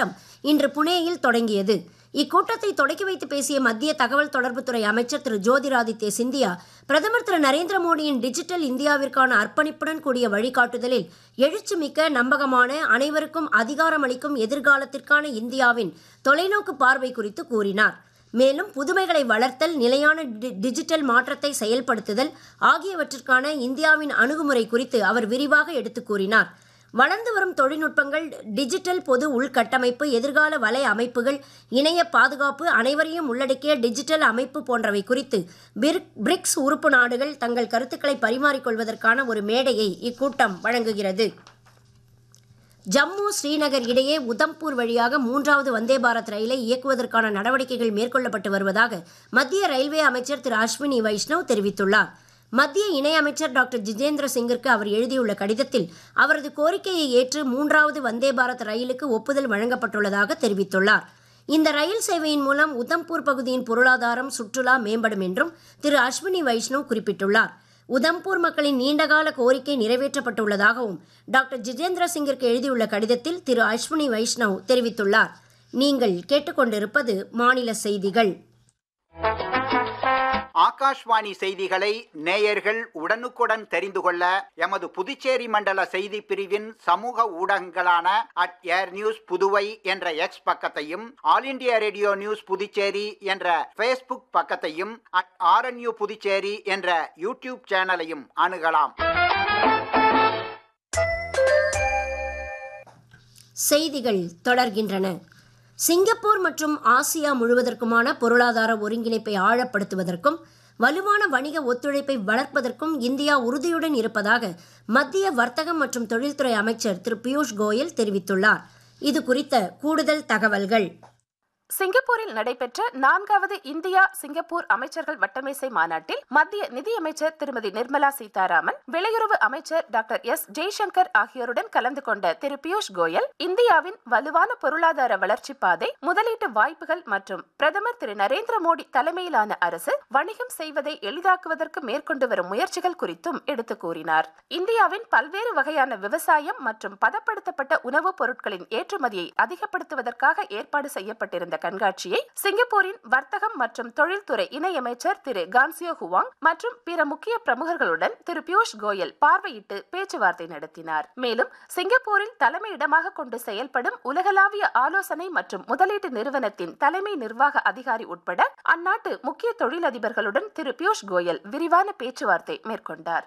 கூட்டம் இன்று புனேயில் தொடங்கியது இக்கூட்டத்தை தொடக்கி வைத்து பேசிய மத்திய தகவல் தொடர்புத்துறை அமைச்சர் திரு ஜோதிராதித்ய சிந்தியா பிரதமர் திரு நரேந்திர மோடியின் டிஜிட்டல் இந்தியாவிற்கான அர்ப்பணிப்புடன் கூடிய வழிகாட்டுதலில் எழுச்சிமிக்க நம்பகமான அனைவருக்கும் அதிகாரமளிக்கும் எதிர்காலத்திற்கான இந்தியாவின் தொலைநோக்கு பார்வை குறித்து கூறினார் மேலும் புதுமைகளை வளர்த்தல் நிலையான டி- டிஜிட்டல் மாற்றத்தை செயல்படுத்துதல் ஆகியவற்றிற்கான இந்தியாவின் அணுகுமுறை குறித்து அவர் விரிவாக எடுத்துக் கூறினார் வளர்ந்து வரும் தொழில்நுட்பங்கள் டிஜிட்டல் பொது உள்கட்டமைப்பு எதிர்கால வலை அமைப்புகள் இணைய பாதுகாப்பு அனைவரையும் உள்ளடக்கிய டிஜிட்டல் அமைப்பு போன்றவை குறித்து பிரிக்- பிரிக்ஸ் உறுப்பு நாடுகள் தங்கள் கருத்துக்களை பரிமாறிக்கொள்வதற்கான ஒரு மேடையை இக்கூட்டம் வழங்குகிறது ஜம்மு ஸ்ரீநகர் இடையே உதம்பூர் வழியாக மூன்றாவது வந்தே பாரத் ரயிலை இயக்குவதற்கான நடவடிக்கைகள் மேற்கொள்ளப்பட்டு வருவதாக மத்திய ரயில்வே அமைச்சர் திரு அஸ்வினி வைஷ்ணவ் தெரிவித்துள்ளார் மத்திய இணையமைச்சர் டாக்டர் ஜிதேந்திர சிங்கிற்கு அவர் எழுதியுள்ள கடிதத்தில் அவரது கோரிக்கையை ஏற்று மூன்றாவது வந்தே பாரத் ரயிலுக்கு ஒப்புதல் வழங்கப்பட்டுள்ளதாக தெரிவித்துள்ளார் இந்த ரயில் சேவையின் மூலம் உதம்பூர் பகுதியின் பொருளாதாரம் சுற்றுலா மேம்படும் என்றும் திரு அஸ்வினி வைஷ்ணவ் குறிப்பிட்டுள்ளார் உதம்பூர் மக்களின் நீண்டகால கோரிக்கை நிறைவேற்றப்பட்டுள்ளதாகவும் டாக்டர் ஜிதேந்திர சிங்கிற்கு எழுதியுள்ள கடிதத்தில் திரு அஸ்வினி வைஷ்ணவ் தெரிவித்துள்ளார் நீங்கள் கேட்டுக்கொண்டிருப்பது மாநில செய்திகள் ஆகாஷ்வாணி செய்திகளை நேயர்கள் உடனுக்குடன் தெரிந்து கொள்ள எமது புதுச்சேரி மண்டல செய்தி பிரிவின் சமூக ஊடகங்களான அட் ஏர் நியூஸ் புதுவை என்ற எக்ஸ் பக்கத்தையும் all India radio news Puducherry என்ற ஃபேஸ்புக் பக்கத்தையும் அட் ஆர்என்யூ புதுச்சேரி என்ற யூடியூப் சேனலையும் அணுகலாம் செய்திகள் தொடர்கின்றன சிங்கப்பூர் மற்றும் ஆசியா முழுவதற்குமான பொருளாதார ஒருங்கிணைப்பை ஆழப்படுத்துவதற்கும் வலுவான வணிக ஒத்துழைப்பை வளர்ப்பதற்கும் இந்தியா உறுதியுடன் இருப்பதாக மத்திய வர்த்தகம் மற்றும் தொழில்துறை அமைச்சர் திரு பியூஷ் கோயல் தெரிவித்துள்ளார் இது குறித்த கூடுதல் தகவல்கள் சிங்கப்பூரில் நடைபெற்ற நான்காவது இந்தியா சிங்கப்பூர் அமைச்சர்கள் வட்டமேசை மாநாட்டில் மத்திய நிதியமைச்சர் திருமதி நிர்மலா சீதாராமன் வெளியுறவு அமைச்சர் டாக்டர் எஸ் ஜெய்சங்கர் ஆகியோருடன் கலந்து கொண்ட திரு பியூஷ் கோயல் இந்தியாவின் வலுவான பொருளாதார வளர்ச்சி பாதை முதலீட்டு வாய்ப்புகள் மற்றும் பிரதமர் திரு நரேந்திர மோடி தலைமையிலான அரசு வணிகம் செய்வதை எளிதாக்குவதற்கு மேற்கொண்டு வரும் முயற்சிகள் குறித்தும் எடுத்து கூறினார் இந்தியாவின் பல்வேறு வகையான விவசாயம் மற்றும் பதப்படுத்தப்பட்ட உணவுப் பொருட்களின் ஏற்றுமதியை அதிகப்படுத்துவதற்காக ஏற்பாடு செய்யப்பட்டிருந்த கண்காட்சியை சிங்கப்பூரின் வர்த்தகம் மற்றும் தொழில்துறை இணையமைச்சர் திரு கான்சியோ ஹுவாங் மற்றும் பிற முக்கிய பிரமுகர்களுடன் திரு பியூஷ் கோயல் பார்வையிட்டு பேச்சுவார்த்தை நடத்தினார் மேலும் சிங்கப்பூரில் தலைமையிடமாக கொண்டு செயல்படும் உலகளாவிய ஆலோசனை மற்றும் முதலீட்டு நிறுவனத்தின் தலைமை நிர்வாக அதிகாரி உட்பட அந்நாட்டு முக்கிய தொழிலதிபர்களுடன் திரு பியூஷ் கோயல் விரிவான பேச்சுவார்த்தை மேற்கொண்டார்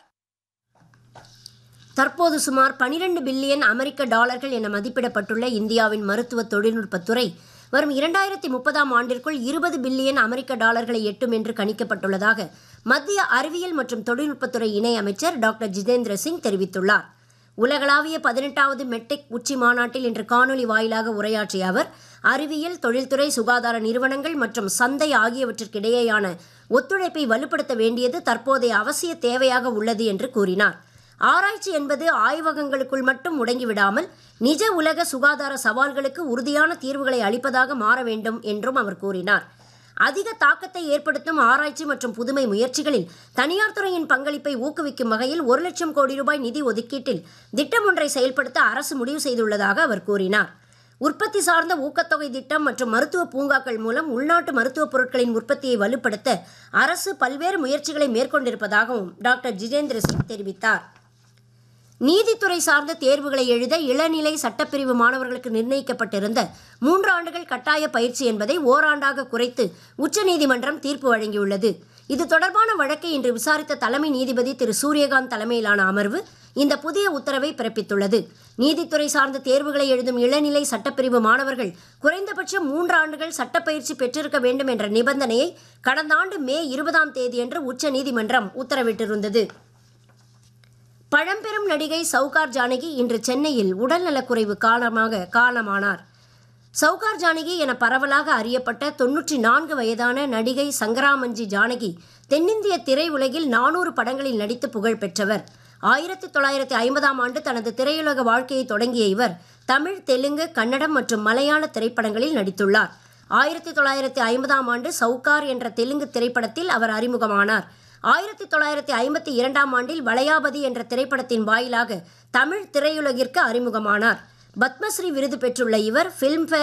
தற்போது சுமார் 12 பில்லியன் அமெரிக்க டாலர்கள் என மதிப்பிடப்பட்டுள்ள இந்தியாவின் மருத்துவ தொழில்நுட்பத்துறை வரும் இரண்டாயிரத்தி முப்பதாம் ஆண்டிற்குள் இருபது பில்லியன் அமெரிக்க டாலர்களை எட்டும் என்று கணிக்கப்பட்டுள்ளதாக மத்திய அறிவியல் மற்றும் தொழில்நுட்பத்துறை இணை அமைச்சர் டாக்டர் ஜிதேந்திர சிங் தெரிவித்துள்ளார் உலகளாவிய பதினெட்டாவது மெட்டெக் உச்சி மாநாட்டில் இன்று காணொலி வாயிலாக உரையாற்றிய அவர் அறிவியல் தொழில்துறை சுகாதார நிறுவனங்கள் மற்றும் சந்தை ஆகியவற்றிற்கிடையேயான ஒத்துழைப்பை வலுப்படுத்த வேண்டியது தற்போதைய அவசிய தேவையாக உள்ளது என்று கூறினார் ஆராய்ச்சி என்பது ஆய்வகங்களுக்குள் மட்டும் முடங்கிவிடாமல் நிஜ உலக சுகாதார சவால்களுக்கு உறுதியான தீர்வுகளை அளிப்பதாக மாற வேண்டும் என்றும் அவர் கூறினார் அதிக தாக்கத்தை ஏற்படுத்தும் ஆராய்ச்சி மற்றும் புதுமை முயற்சிகளில் தனியார் துறையின் பங்களிப்பை ஊக்குவிக்கும் வகையில் ஒரு லட்சம் கோடி ரூபாய் நிதி ஒதுக்கீட்டில் திட்டம் ஒன்றை செயல்படுத்த அரசு முடிவு செய்துள்ளதாக அவர் கூறினார் உற்பத்தி சார்ந்த ஊக்கத்தொகை திட்டம் மற்றும் மருத்துவ பூங்காக்கள் மூலம் உள்நாட்டு மருத்துவப் பொருட்களின் உற்பத்தியை வலுப்படுத்த அரசு பல்வேறு முயற்சிகளை மேற்கொண்டிருப்பதாகவும் டாக்டர் ஜிதேந்திர சிங் தெரிவித்தார் நீதித்துறை சார்ந்த தேர்வுகளை எழுத இளநிலை சட்டப்பிரிவு மாணவர்களுக்கு நிர்ணயிக்கப்பட்டிருந்த மூன்று ஆண்டுகள் கட்டாய பயிற்சி என்பதை ஓராண்டாக குறைத்து உச்சநீதிமன்றம் தீர்ப்பு வழங்கியுள்ளது இது தொடர்பான வழக்கை இன்று விசாரித்த தலைமை நீதிபதி திரு சூரியகாந்த் தலைமையிலான அமர்வு இந்த புதிய உத்தரவை பிறப்பித்துள்ளது நீதித்துறை சார்ந்த தேர்வுகளை எழுதும் இளநிலை சட்டப்பிரிவு மாணவர்கள் குறைந்தபட்சம் மூன்று ஆண்டுகள் சட்டப்பயிற்சி பெற்றிருக்க வேண்டும் என்ற நிபந்தனையை கடந்த ஆண்டு மே இருபதாம் தேதியன்று உச்சநீதிமன்றம் உத்தரவிட்டிருந்தது பழம்பெரும் நடிகை சவுகார் ஜானகி இன்று சென்னையில் உடல்நலக்குறைவு காரணமாக காலமானார் சவுகார் ஜானகி என பரவலாக அறியப்பட்ட தொன்னூற்றி நான்கு வயதான நடிகை சங்கராமஞ்சி ஜானகி தென்னிந்திய திரையுலகில் நானூறு படங்களில் நடித்து புகழ் பெற்றவர் ஆயிரத்தி தொள்ளாயிரத்தி ஐம்பதாம் ஆண்டு தனது திரையுலக வாழ்க்கையை தொடங்கிய இவர் தமிழ் தெலுங்கு கன்னடம் மற்றும் மலையாள திரைப்படங்களில் நடித்துள்ளார் ஆயிரத்தி தொள்ளாயிரத்தி ஐம்பதாம் ஆண்டு சவுகார் என்ற தெலுங்கு திரைப்படத்தில் அவர் அறிமுகமானார் ஆயிரத்தி தொள்ளாயிரத்தி ஐம்பத்தி இரண்டாம் ஆண்டில் வளையாபதி என்ற திரைப்படத்தின் வாயிலாக தமிழ் திரையுலகிற்கு அறிமுகமானார் பத்மஸ்ரீ விருது பெற்றுள்ள இவர் ஃபிலிம்ஃபேர்